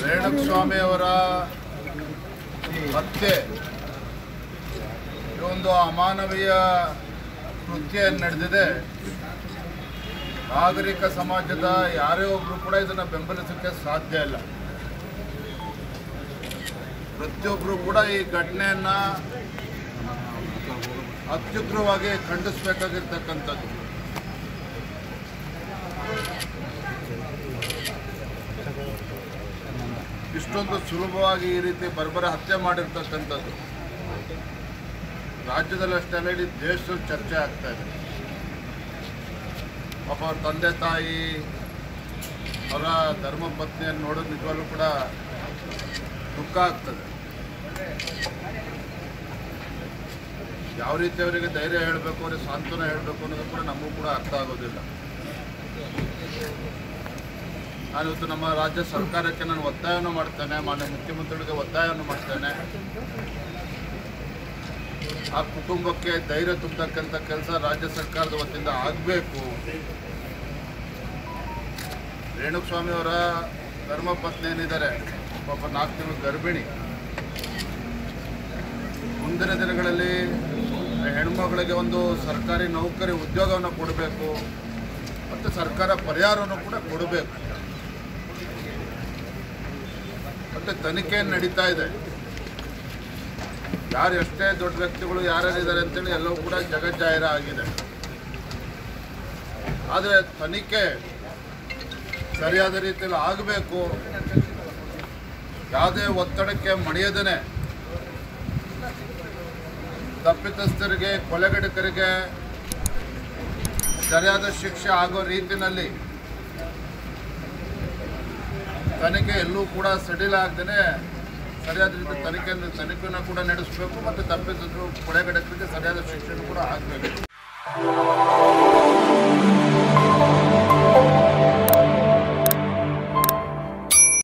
ರೇಣುಸ್ವಾಮಿ ಅವರ ಹತ್ಯೆ ಈ ಒಂದು ಅಮಾನವೀಯ ಕೃತ್ಯ ಏನ್ ನಡೆದಿದೆ ನಾಗರಿಕ ಸಮಾಜದ ಯಾರೇ ಒಬ್ರು ಕೂಡ ಇದನ್ನು ಬೆಂಬಲಿಸಕ್ಕೆ ಸಾಧ್ಯ ಇಲ್ಲ ಪ್ರತಿಯೊಬ್ಬರು ಕೂಡ ಈ ಘಟನೆಯನ್ನ ಅತ್ಯುಗ್ರವಾಗಿ ಖಂಡಿಸಬೇಕಾಗಿರ್ತಕ್ಕಂಥದ್ದು ಇಷ್ಟೊಂದು ಸುಲಭವಾಗಿ ಈ ರೀತಿ ಬರ್ಬರ ಹತ್ಯೆ ಮಾಡಿರ್ತಕ್ಕಂಥದ್ದು ರಾಜ್ಯದಲ್ಲಿ ಅಷ್ಟೇ ಅಲ್ಲ ಇಡೀ ದೇಶದಲ್ಲಿ ಚರ್ಚೆ ಆಗ್ತಾ ಇದೆ ಪಾಪ ಅವ್ರ ತಂದೆ ತಾಯಿ ಅವರ ಧರ್ಮ ಪತ್ನಿಯನ್ನು ನೋಡೋದು ನಿಜವಾಗ್ಲೂ ಕೂಡ ದುಃಖ ಆಗ್ತದೆ ಯಾವ ರೀತಿ ಅವರಿಗೆ ಧೈರ್ಯ ಹೇಳಬೇಕು ಅವರಿಗೆ ಸಾಂತ್ವನ ಹೇಳಬೇಕು ಅನ್ನೋದು ಕೂಡ ನಮಗೂ ಕೂಡ ಅರ್ಥ ಆಗೋದಿಲ್ಲ ನಾನು ಇವತ್ತು ನಮ್ಮ ರಾಜ್ಯ ಸರ್ಕಾರಕ್ಕೆ ನಾನು ಒತ್ತಾಯವನ್ನು ಮಾಡ್ತೇನೆ ಮಾನ್ಯ ಮುಖ್ಯಮಂತ್ರಿಗಳಿಗೆ ಒತ್ತಾಯವನ್ನು ಮಾಡ್ತೇನೆ ಆ ಕುಟುಂಬಕ್ಕೆ ಧೈರ್ಯ ತುಂಬತಕ್ಕಂಥ ಕೆಲಸ ರಾಜ್ಯ ಸರ್ಕಾರದ ವತಿಯಿಂದ ಆಗಬೇಕು ರೇಣುಸ್ವಾಮಿ ಅವರ ಧರ್ಮಪತ್ನಿ ಏನಿದ್ದಾರೆ ಪಾಪ ನಾಲ್ಕು ತಿಂಗಳು ಗರ್ಭಿಣಿ ಮುಂದಿನ ದಿನಗಳಲ್ಲಿ ಹೆಣ್ಮಗಳಿಗೆ ಒಂದು ಸರ್ಕಾರಿ ನೌಕರಿ ಉದ್ಯೋಗವನ್ನು ಕೊಡಬೇಕು ಮತ್ತು ಸರ್ಕಾರ ಪರಿಹಾರವನ್ನು ಕೂಡ ಕೊಡಬೇಕು ಮತ್ತು ತನಿಖೆ ನಡೀತಾ ಇದೆ ಯಾರು ಎಷ್ಟೇ ದೊಡ್ಡ ವ್ಯಕ್ತಿಗಳು ಯಾರ್ಯಾರಿದ್ದಾರೆ ಅಂತೇಳಿ ಎಲ್ಲವೂ ಕೂಡ ಜಗಜ್ಜಾಹಿರ ಆಗಿದೆ ಆದರೆ ತನಿಖೆ ಸರಿಯಾದ ರೀತಿಯಲ್ಲಿ ಆಗಬೇಕು ಯಾವುದೇ ಒತ್ತಡಕ್ಕೆ ಮಣಿಯದೇನೆ ತಪ್ಪಿತಸ್ಥರಿಗೆ ಕೊಲೆಗಡಕರಿಗೆ ಸರಿಯಾದ ಶಿಕ್ಷೆ ಆಗೋ ರೀತಿಯಲ್ಲಿ ತನಿಖೆ ಎಲ್ಲೂ ಕೂಡ ಸಡಿಲ ಆಗದೇ ಸರಿಯಾದ ರೀತಿ ತನಿಖೆಯನ್ನು ತನಿಖೆಯನ್ನು ಕೂಡ ನಡೆಸಬೇಕು ಮತ್ತು ತಪ್ಪಿತಸ್ಥರು ಕೊಲೆಗಡಕರಿಗೆ ಸರಿಯಾದ ಶಿಕ್ಷೆಯನ್ನು ಕೂಡ ಆಗಬೇಕು